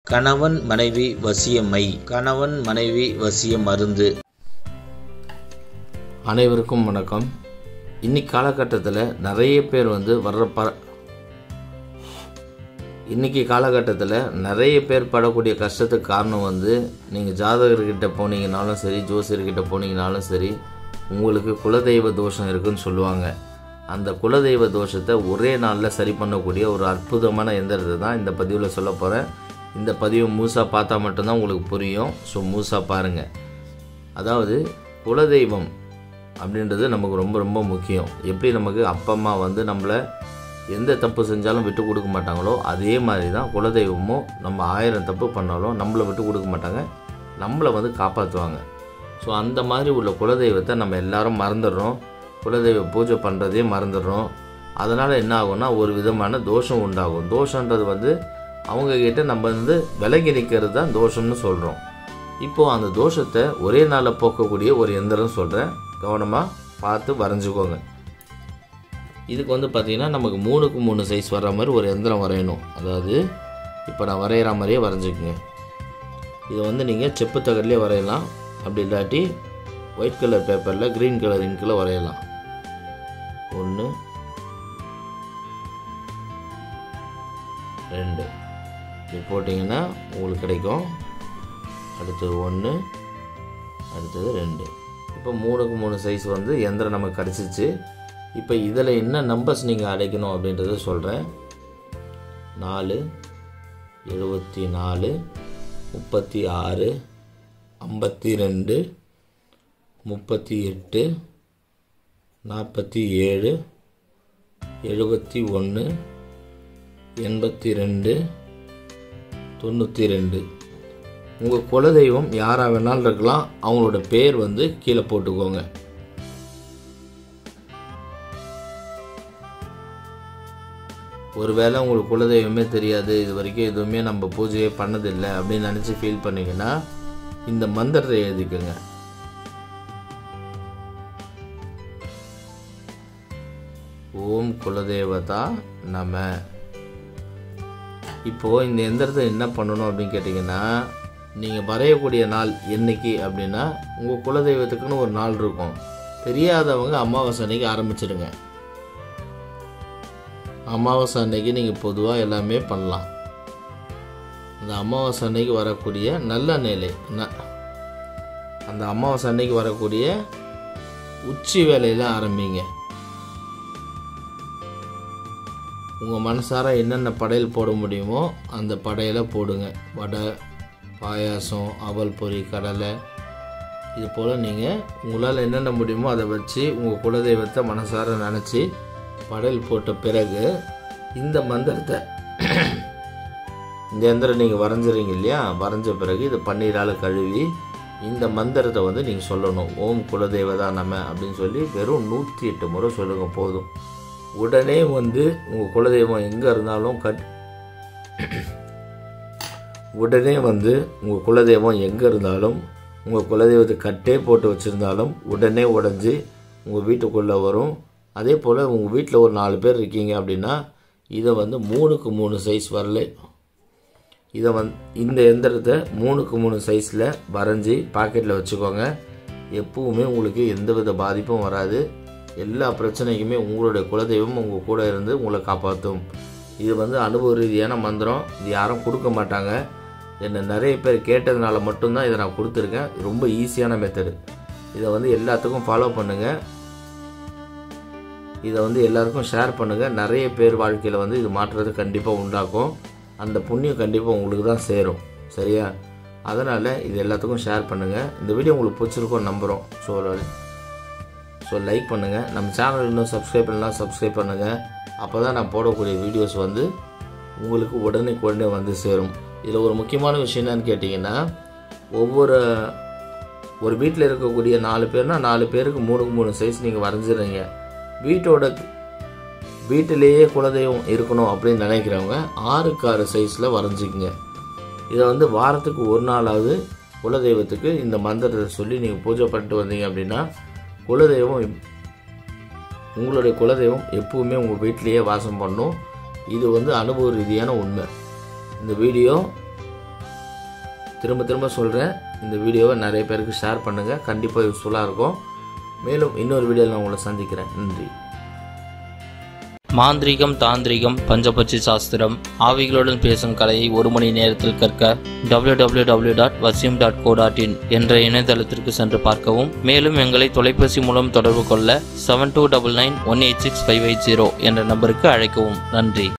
கணவன் மனைவி வசியமை கணவன் மனைவி வசிய மருந்து அனைவருக்கும் வணக்கம் இன்னைக்கு காலகட்டத்தில் நிறைய பேர் வந்து வர்ற ப இன்னைக்கு காலகட்டத்தில் நிறைய பேர் படக்கூடிய கஷ்டத்துக்கு காரணம் வந்து நீங்கள் ஜாதகர்கிட்ட போனீங்கனாலும் சரி ஜோசியர்கிட்ட போனீங்கனாலும் சரி உங்களுக்கு குலதெய்வ தோஷம் இருக்குன்னு சொல்லுவாங்க அந்த குலதெய்வ தோஷத்தை ஒரே நாளில் சரி பண்ணக்கூடிய ஒரு அற்புதமான எந்திரத்தை தான் இந்த பதிவில் சொல்ல போகிறேன் இந்த பதிவை மூசா பார்த்தா மட்டும்தான் உங்களுக்கு புரியும் ஸோ மூசா பாருங்கள் அதாவது குலதெய்வம் அப்படின்றது நமக்கு ரொம்ப ரொம்ப முக்கியம் எப்படி நமக்கு அப்பா அம்மா வந்து நம்மளை எந்த தப்பு செஞ்சாலும் விட்டு கொடுக்க மாட்டாங்களோ அதே மாதிரி தான் குலதெய்வமும் நம்ம ஆயிரம் தப்பு பண்ணாலும் நம்மளை விட்டு கொடுக்க மாட்டாங்க நம்மளை வந்து காப்பாற்றுவாங்க ஸோ அந்த மாதிரி உள்ள குலதெய்வத்தை நம்ம எல்லாரும் மறந்துடுறோம் குலதெய்வ பூஜை பண்ணுறதே மறந்துடுறோம் அதனால் என்ன ஆகும்னா ஒரு விதமான தோஷம் உண்டாகும் தோஷன்றது வந்து அவங்கக்கிட்ட நம்ம வந்து விலகி நிற்கிறது தான் தோஷம்னு சொல்கிறோம் இப்போது அந்த தோஷத்தை ஒரே நாளில் போக்கக்கூடிய ஒரு எந்திரம் சொல்கிறேன் கவனமாக பார்த்து வரைஞ்சிக்கோங்க இதுக்கு வந்து பார்த்திங்கன்னா நமக்கு மூணுக்கு மூணு சைஸ் வர்ற மாதிரி ஒரு எந்திரம் வரையணும் அதாவது இப்போ நான் வரைகிற மாதிரியே வரைஞ்சிக்கோங்க இதை வந்து நீங்கள் செப்பு தகட்லேயே வரையலாம் அப்படி இல்லாட்டி ஒயிட் கலர் பேப்பரில் க்ரீன் கலர் இங்கில் வரையலாம் ஒன்று ரெண்டு இப்படி போட்டிங்கன்னா உங்களுக்கு கிடைக்கும் அடுத்தது ஒன்று அடுத்தது ரெண்டு இப்போ மூணுக்கு மூணு சைஸ் வந்து எந்திரம் நமக்கு கிடச்சிச்சு இப்போ இதில் என்ன நம்பர்ஸ் நீங்கள் அடைக்கணும் அப்படின்றத சொல்கிறேன் நாலு எழுபத்தி நாலு முப்பத்தி ஆறு ஐம்பத்தி ரெண்டு முப்பத்தி எட்டு நாற்பத்தி ஏழு எழுபத்தி ஒன்று எண்பத்தி ரெண்டு தொண்ணூற்றி ரெண்டு உங்கள் குலதெய்வம் யாராக வேணாலும் இருக்கலாம் அவங்களோட பேர் வந்து கீழே போட்டுக்கோங்க ஒருவேளை உங்களுக்கு குலதெய்வமே தெரியாது இது வரைக்கும் எதுவுமே நம்ம பூஜையே பண்ணதில்லை அப்படின்னு நினச்சி ஃபீல் பண்ணீங்கன்னா இந்த மந்திரத்தை எழுதிக்கோங்க ஓம் குலதேவதா நம இப்போது இந்த எந்திரத்தை என்ன பண்ணணும் அப்படின்னு கேட்டிங்கன்னா நீங்கள் வரையக்கூடிய நாள் என்னைக்கு அப்படின்னா உங்கள் குலதெய்வத்துக்குன்னு ஒரு நாள் இருக்கும் தெரியாதவங்க அமாவாசை அன்னைக்கு ஆரம்பிச்சிடுங்க அமாவாசை அன்னைக்கு நீங்கள் பொதுவாக எல்லாமே பண்ணலாம் அந்த அமாவாசை அன்னைக்கு வரக்கூடிய நல்ல நிலை ந- அந்த அமாவாசை அன்னைக்கு வரக்கூடிய உச்சி வேலையில் ஆரம்பிங்க உங்கள் மனசார என்னென்ன படையல் போட முடியுமோ அந்த படையலை போடுங்க வடை பாயாசம் அவல் பொரி கடலை இது போல் நீங்கள் உங்களால் என்னென்ன முடியுமோ அதை வச்சு உங்கள் குலதெய்வத்தை மனசார நினச்சி படையல் போட்ட பிறகு இந்த மந்திரத்தை இந்த எந்திரம் நீங்கள் வரைஞ்சிறீங்க இல்லையா வரைஞ்ச பிறகு இதை பன்னீரால் கழுவி இந்த மந்திரத்தை வந்து நீங்கள் சொல்லணும் ஓம் குலதெய்வதா நம அப்படின்னு சொல்லி வெறும் நூற்றி எட்டு முறை சொல்லுங்கள் போதும் உடனே வந்து உங்கள் குலதெய்வம் எங்கே இருந்தாலும் கட் உடனே வந்து உங்கள் குலதெய்வம் எங்கே இருந்தாலும் உங்கள் குலதெய்வத்தை கட்டே போட்டு வச்சுருந்தாலும் உடனே உடஞ்சி உங்கள் வீட்டுக்குள்ளே வரும் அதே போல் உங்கள் வீட்டில் ஒரு நாலு பேர் இருக்கீங்க அப்படின்னா இதை வந்து மூணுக்கு மூணு சைஸ் வரல இதை வந் இந்த எந்திரத்தை மூணுக்கு மூணு சைஸில் வரைஞ்சி பாக்கெட்டில் வச்சுக்கோங்க எப்பவுமே உங்களுக்கு எந்தவித பாதிப்பும் வராது எல்லா பிரச்சனைக்குமே உங்களுடைய குலதெய்வம் உங்கள் கூட இருந்து உங்களை காப்பாற்றும் இது வந்து அனுபவ ரீதியான மந்திரம் இது யாரும் கொடுக்க மாட்டாங்க என்னை நிறைய பேர் கேட்டதுனால மட்டும்தான் இதை நான் கொடுத்துருக்கேன் ரொம்ப ஈஸியான மெத்தடு இதை வந்து எல்லாத்துக்கும் ஃபாலோ பண்ணுங்கள் இதை வந்து எல்லாருக்கும் ஷேர் பண்ணுங்கள் நிறைய பேர் வாழ்க்கையில் வந்து இது மாற்றத்தை கண்டிப்பாக உண்டாக்கும் அந்த புண்ணியம் கண்டிப்பாக உங்களுக்கு தான் சேரும் சரியா அதனால் இது எல்லாத்துக்கும் ஷேர் பண்ணுங்கள் இந்த வீடியோ உங்களுக்கு பிடிச்சிருக்கோம் நம்புகிறோம் ஸோ ஸோ லைக் பண்ணுங்கள் நம்ம சேனல் இன்னும் சப்ஸ்கிரைப் பண்ணலாம் சப்ஸ்கிரைப் பண்ணுங்கள் அப்போ தான் நான் போடக்கூடிய வீடியோஸ் வந்து உங்களுக்கு உடனே உடனே வந்து சேரும் இதில் ஒரு முக்கியமான விஷயம் என்னன்னு கேட்டிங்கன்னா ஒவ்வொரு ஒரு வீட்டில் இருக்கக்கூடிய நாலு பேர்னா நாலு பேருக்கு மூணுக்கு மூணு சைஸ் நீங்கள் வரைஞ்சிடுறீங்க வீட்டோட வீட்டிலேயே குலதெய்வம் இருக்கணும் அப்படின்னு நினைக்கிறவங்க ஆறுக்கு ஆறு சைஸில் வரைஞ்சிக்கங்க இதை வந்து வாரத்துக்கு ஒரு நாளாவது குலதெய்வத்துக்கு இந்த மந்திரத்தை சொல்லி நீங்கள் பூஜை பண்ணிட்டு வந்தீங்க அப்படின்னா குலதெய்வம் எப்- உங்களுடைய குலதெய்வம் எப்பவுமே உங்கள் வீட்டிலேயே வாசம் பண்ணும் இது வந்து அனுபவ ரீதியான உண்மை இந்த வீடியோ திரும்ப திரும்ப சொல்கிறேன் இந்த வீடியோவை நிறைய பேருக்கு ஷேர் பண்ணுங்கள் கண்டிப்பாக யூஸ்ஃபுல்லாக இருக்கும் மேலும் இன்னொரு வீடியோவில் நான் உங்களை சந்திக்கிறேன் நன்றி மாந்திரீகம் தாந்திரிகம் பஞ்சபட்சி சாஸ்திரம் ஆவிகளுடன் பேசும் கலையை ஒரு மணி நேரத்தில் கற்க www.vasim.co.in டாட் வசியம் டாட் கோ டாட் இன் என்ற இணையதளத்திற்கு சென்று பார்க்கவும் மேலும் எங்களை தொலைபேசி மூலம் தொடர்பு கொள்ள seven two double nine one eight six five eight zero என்ற நம்பருக்கு அழைக்கவும் நன்றி